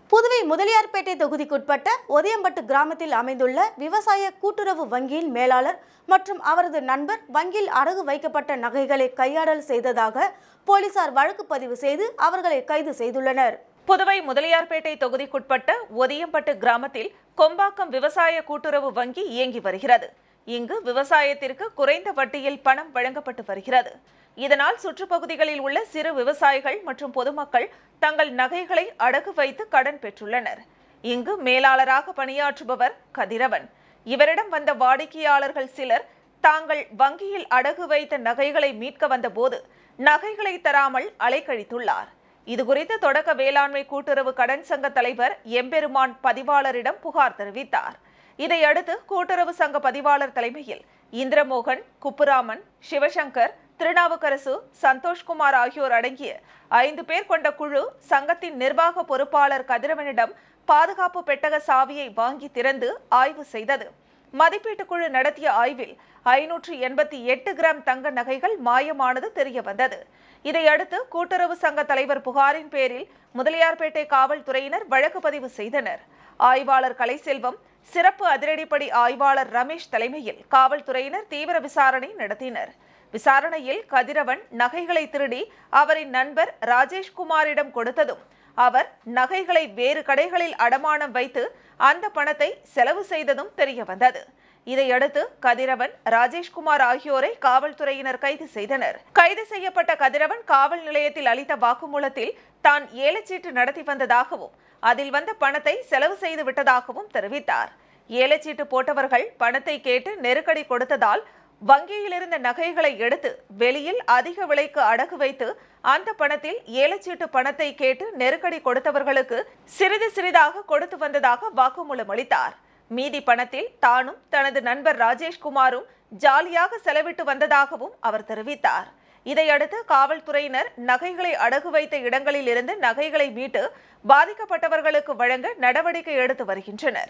புதுவை முதலியார்பேட்டை தொகுதிக்குட்பட்ட ஒதியம்பட்டு கிராமத்தில் அமைந்துள்ள விவசாய கூட்டுறவு வங்கியின் மேலாளர் மற்றும் அவரது நண்பர் வங்கியில் அடகு வைக்கப்பட்ட நகைகளை கையாடல் செய்ததாக போலீசார் வழக்கு பதிவு செய்து அவர்களை கைது செய்துள்ளனர் புதுவை முதலியார்பேட்டை தொகுதிக்குட்பட்ட ஒதியம்பட்டு கிராமத்தில் கொம்பாக்கம் விவசாய கூட்டுறவு வங்கி இயங்கி வருகிறது இங்கு விவசாயத்திற்கு குறைந்த வட்டியில் பணம் வழங்கப்பட்டு வருகிறது இதனால் சுற்றுப்பகுதிகளில் உள்ள சிறு விவசாயிகள் மற்றும் பொதுமக்கள் தங்கள் நகைகளை அடகு வைத்து கடன் பெற்றுள்ளனர் இங்கு மேலாளராக பணியாற்றுபவர் கதிரவன் இவரிடம் வந்த வாடிக்கையாளர்கள் சிலர் தாங்கள் வங்கியில் அடகு வைத்த நகைகளை மீட்க வந்தபோது நகைகளை தராமல் அலைக்கழித்துள்ளார் இதுகுறித்து தொடக்க வேளாண்மை கூட்டுறவு கடன் சங்க தலைவர் எம்பெருமான் பதிவாளரிடம் புகார் தெரிவித்தார் இதையடுத்து கூட்டுறவு சங்க பதிவாளர் தலைமையில் இந்திரமோகன் குப்புராமன் சிவசங்கர் திருநாவுக்கரசு சந்தோஷ்குமார் ஆகியோர் அடங்கிய ஐந்து பேர் கொண்ட குழு சங்கத்தின் நிர்வாக பொறுப்பாளர் கதிரவனிடம் பாதுகாப்பு பெட்டக சாவியை வாங்கி திறந்து ஆய்வு செய்தது மதிப்பீட்டு குழு நடத்திய ஆய்வில் ஐநூற்று எண்பத்தி எட்டு கிராம் தங்க நகைகள் மாயமானது தெரிய வந்தது இதையடுத்து கூட்டுறவு சங்க தலைவர் புகாரின் பேரில் முதலியார்பேட்டை காவல்துறையினர் வழக்கு பதிவு செய்தனர் ஆய்வாளர் கலைசெல்வம் சிறப்பு அதிரடிப்படை ஆய்வாளர் ரமேஷ் தலைமையில் காவல்துறையினர் தீவிர விசாரணை நடத்தினர் விசாரணையில் கதிரவன் நகைகளை திருடி அவரின் நண்பர் ராஜேஷ்குமாரிடம் கொடுத்ததும் அவர் நகைகளை வேறு கடைகளில் அடமானம் வைத்து அந்த பணத்தை செலவு செய்ததும் தெரிய வந்தது இதையடுத்து கதிரவன் ராஜேஷ்குமார் ஆகியோரை காவல்துறையினர் கைது செய்தனர் கைது செய்யப்பட்ட கதிரவன் காவல் நிலையத்தில் அளித்த வாக்குமூலத்தில் தான் ஏலச்சீட்டு நடத்தி வந்ததாகவும் அதில் வந்த பணத்தை செலவு செய்து விட்டதாகவும் தெரிவித்தார் ஏலச்சீட்டு போட்டவர்கள் பணத்தை கேட்டு நெருக்கடி கொடுத்ததால் வங்கியில் இருந்த நகைகளை எடுத்து வெளியில் அதிக விலைக்கு அடகு வைத்து அந்த பணத்தில் ஏலச்சீட்டு பணத்தை கேட்டு நெருக்கடி கொடுத்தவர்களுக்கு சிறிது சிறிதாக கொடுத்து வந்ததாக வாக்குமூலம் அளித்தார் மீதி பணத்தில் தானும் தனது நண்பர் ராஜேஷ்குமாரும் ஜாலியாக செலவிட்டு வந்ததாகவும் அவர் தெரிவித்தார் இதையடுத்து காவல்துறையினர் நகைகளை அடகு வைத்த இடங்களில் இருந்து நகைகளை மீட்டு பாதிக்கப்பட்டவர்களுக்கு வழங்க நடவடிக்கை எடுத்து வருகின்றனர்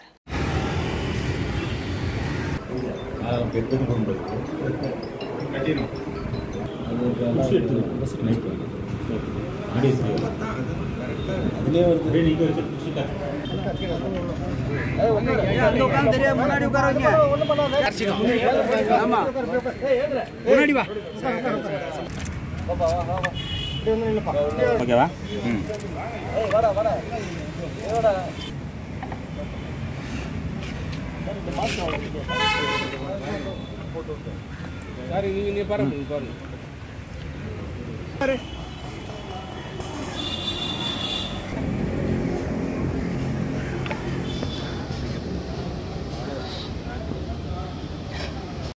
పెద్దది ఉండదు அதிலே வருது அந்த உட்காந்து தெரியாது முன்னாடி உட்காருங்க ஆமா முன்னாடி வா ஓகேவா ம் சார் நீங்க பாருங்க பாருங்க